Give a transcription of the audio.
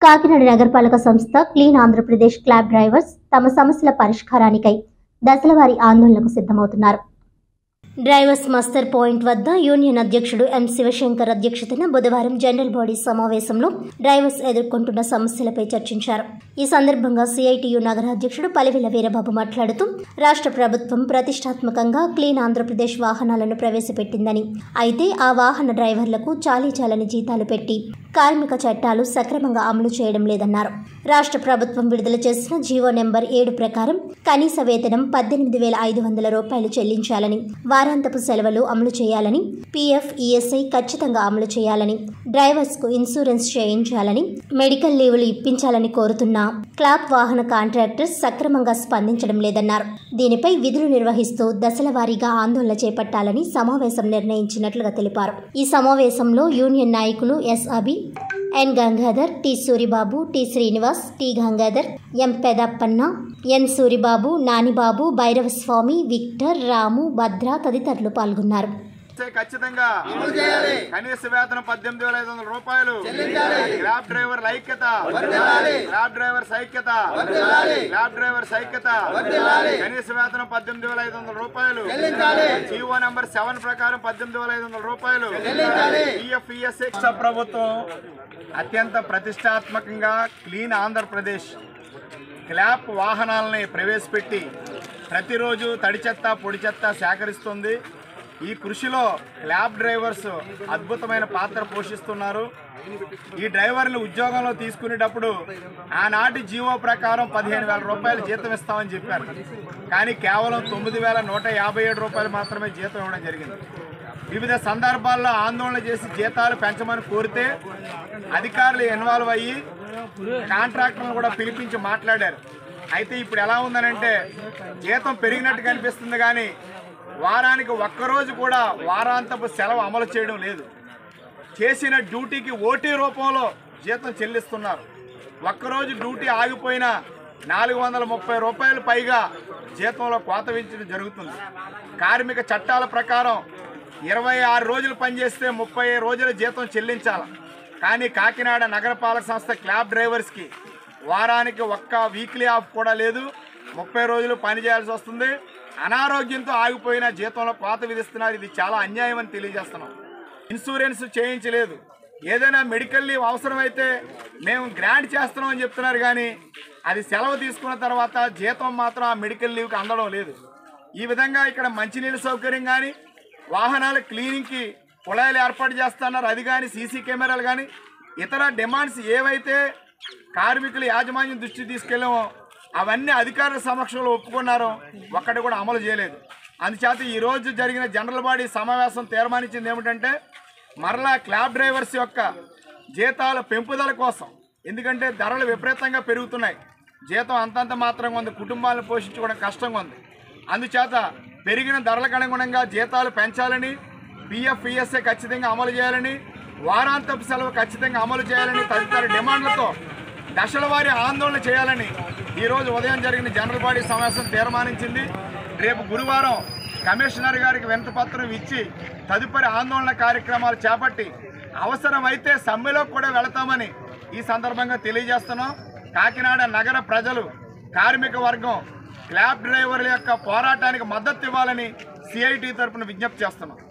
కాకినాడ నగరపాలక సంస్థ clean Andhra Pradesh club drivers తమ సమస్యల పరిష్కారానికై దశలవారీ ఆందోళనకు సిద్ధమవుతున్నారు డ్రైవర్స్ మస్తర్ పాయింట్ వద్ద యూనియన్ అధ్యక్షుడు ఎం శివశంకర్ అధ్యక్షతన బుధవారం జనరల్ బాడీ సమావేశంలో డ్రైవర్స్ ఎదుర్కొంటున్న సమస్యలపై చర్చించారు ఈ సందర్భంగా సిఐటియు నగర అధ్యక్షుడు పలివెల వీరబాబు మాట్లాడుతూ రాష్ట్ర ప్రభుత్వం ప్రతిష్టాత్మకంగా క్లీన్ ఆంధ్రప్రదేశ్ వాహనాలను ప్రవేశపెట్టిందని అయితే ఆ వాహన డ్రైవర్లకు చాలీ చాలని జీతాలు పెట్టి కార్మిక చట్టాలు సక్రమంగా అమలు చేయడం లేదన్నారు రాష్ట్ర ప్రభుత్వం విడుదల చేసిన జీవో నెంబర్ ఏడు ప్రకారం కనీస వేతనం పద్దెనిమిది వేల ఐదు వందల రూపాయలు చెల్లించాలని వారాంతపు సెలవులు అమలు చేయాలని పీఎఫ్ ఈఎస్ఐ ఖచ్చితంగా అమలు చేయాలని డ్రైవర్స్ కు ఇన్సూరెన్స్ చేయించాలని మెడికల్ లీవులు ఇప్పించాలని కోరుతున్న క్లాప్ వాహన కాంట్రాక్టర్స్ సక్రమంగా స్పందించడం లేదన్నారు దీనిపై విధులు నిర్వహిస్తూ దశల వారీగా ఆందోళన చేపట్టాలని సమావేశం నిర్ణయించినట్లుగా తెలిపారు ఈ సమావేశంలో యూనియన్ నాయకులు ఎస్ అబి N Gangadhar T Suribabu T Srinivas T Gangadhar M Pedappanna N Suribabu Nanibabu Bhairavaswamy Victor Ramu Bhadra తదితరులు పాల్గొన్నారు చే ఖచ్చితంగా కనీస వేతనం పద్దెనిమిది వేల ఐదు వందల రూపాయలు క్యాబ్ డ్రైవర్ ఐక్యత క్యాబ్ డ్రైవర్ ఐక్యత క్యాబ్ డ్రైవర్ ఐక్యత కనీస వేతనం పద్దెనిమిది వేల ఐదు వందల రూపాయలు జీవో నంబర్ సెవెన్ ప్రకారం పద్దెనిమిది వేల ఐదు వందల రూపాయలు ఈఎఫ్ఈఎస్ఏ ప్రభుత్వం అత్యంత ప్రతిష్టాత్మకంగా క్లీన్ ఆంధ్రప్రదేశ్ క్లాప్ వాహనాలని ప్రవేశపెట్టి ప్రతిరోజు తడి చెత్త పొడి చెత్త సేకరిస్తుంది ఈ కృషిలో క్లాబ్ డ్రైవర్స్ అద్భుతమైన పాత్ర పోషిస్తున్నారు ఈ డ్రైవర్లు ఉద్యోగంలో తీసుకునేటప్పుడు ఆనాటి జీవో ప్రకారం పదిహేను వేల రూపాయలు జీతం ఇస్తామని చెప్పారు కానీ కేవలం తొమ్మిది వేల నూట యాభై ఏడు రూపాయలు మాత్రమే జీతం ఇవ్వడం జరిగింది వివిధ సందర్భాల్లో ఆందోళన చేసి జీతాలు పెంచమని కోరితే అధికారులు ఇన్వాల్వ్ అయ్యి కాంట్రాక్టర్లను కూడా పిలిపించి మాట్లాడారు అయితే ఇప్పుడు ఎలా ఉందనంటే జీతం పెరిగినట్టు కనిపిస్తుంది కానీ వారానికి ఒక్కరోజు కూడా వారాంతపు సెలవు అమలు చేయడం లేదు చేసిన డ్యూటీకి ఓటీ రూపంలో జీతం చెల్లిస్తున్నారు ఒక్కరోజు డ్యూటీ ఆగిపోయినా నాలుగు వందల ముప్పై రూపాయలు పైగా జీతంలో కోత వించడం జరుగుతుంది కార్మిక చట్టాల ప్రకారం ఇరవై ఆరు రోజులు పనిచేస్తే ముప్పై రోజుల జీతం చెల్లించాలి కానీ కాకినాడ నగరపాలక సంస్థ క్లాబ్ డ్రైవర్స్కి వారానికి ఒక్క వీక్లీ ఆఫ్ కూడా లేదు ముప్పై రోజులు పని చేయాల్సి వస్తుంది అనారోగ్యంతో ఆగిపోయిన జీతంలో కోత విధిస్తున్నారు ఇది చాలా అన్యాయం అని తెలియజేస్తున్నాం ఇన్సూరెన్స్ చేయించలేదు ఏదైనా మెడికల్ లీవ్ అవసరమైతే మేము గ్రాంట్ చేస్తున్నాం అని చెప్తున్నారు కానీ అది సెలవు తీసుకున్న తర్వాత జీతం మాత్రం ఆ మెడికల్ లీవ్కి అందడం లేదు ఈ విధంగా ఇక్కడ మంచినీళ్ళ సౌకర్యం కానీ వాహనాల క్లీనింగ్కి కుళాయిలు ఏర్పాటు చేస్తున్నారు అది కానీ సీసీ కెమెరాలు కానీ ఇతర డిమాండ్స్ ఏవైతే కార్మికుల యాజమాన్యం దృష్టి తీసుకెళ్ళామో అవన్నీ అధికారుల సమక్షంలో ఒప్పుకున్నారో ఒక్కటి కూడా అమలు చేయలేదు అందుచేత ఈ రోజు జరిగిన జనరల్ బాడీ సమావేశం తీర్మానించింది ఏమిటంటే మరలా క్లాబ్ డ్రైవర్స్ యొక్క జీతాల పెంపుదల కోసం ఎందుకంటే ధరలు విపరీతంగా పెరుగుతున్నాయి జీతం అంతంత మాత్రంగా ఉంది కుటుంబాలను పోషించుకోవడం కష్టంగా ఉంది అందుచేత పెరిగిన ధరలకు అనుగుణంగా జీతాలు పెంచాలని పిఎఫ్ ఈఎస్ఏ ఖచ్చితంగా అమలు చేయాలని వారాంతపు సెలవు ఖచ్చితంగా అమలు చేయాలని తదితర డిమాండ్లతో దశల వారి ఆందోళన చేయాలని ఈరోజు ఉదయం జరిగిన జనరల్ బాడీ సమావేశం తీర్మానించింది రేపు గురువారం కమిషనర్ గారికి వినతిపత్రం ఇచ్చి తదుపరి ఆందోళన కార్యక్రమాలు చేపట్టి అవసరమైతే సమ్మెలో కూడా వెళతామని ఈ సందర్భంగా తెలియజేస్తున్నాం కాకినాడ నగర ప్రజలు కార్మిక వర్గం క్లాబ్ డ్రైవర్ల యొక్క పోరాటానికి మద్దతు ఇవ్వాలని సిఐటి తరపున విజ్ఞప్తి చేస్తున్నాం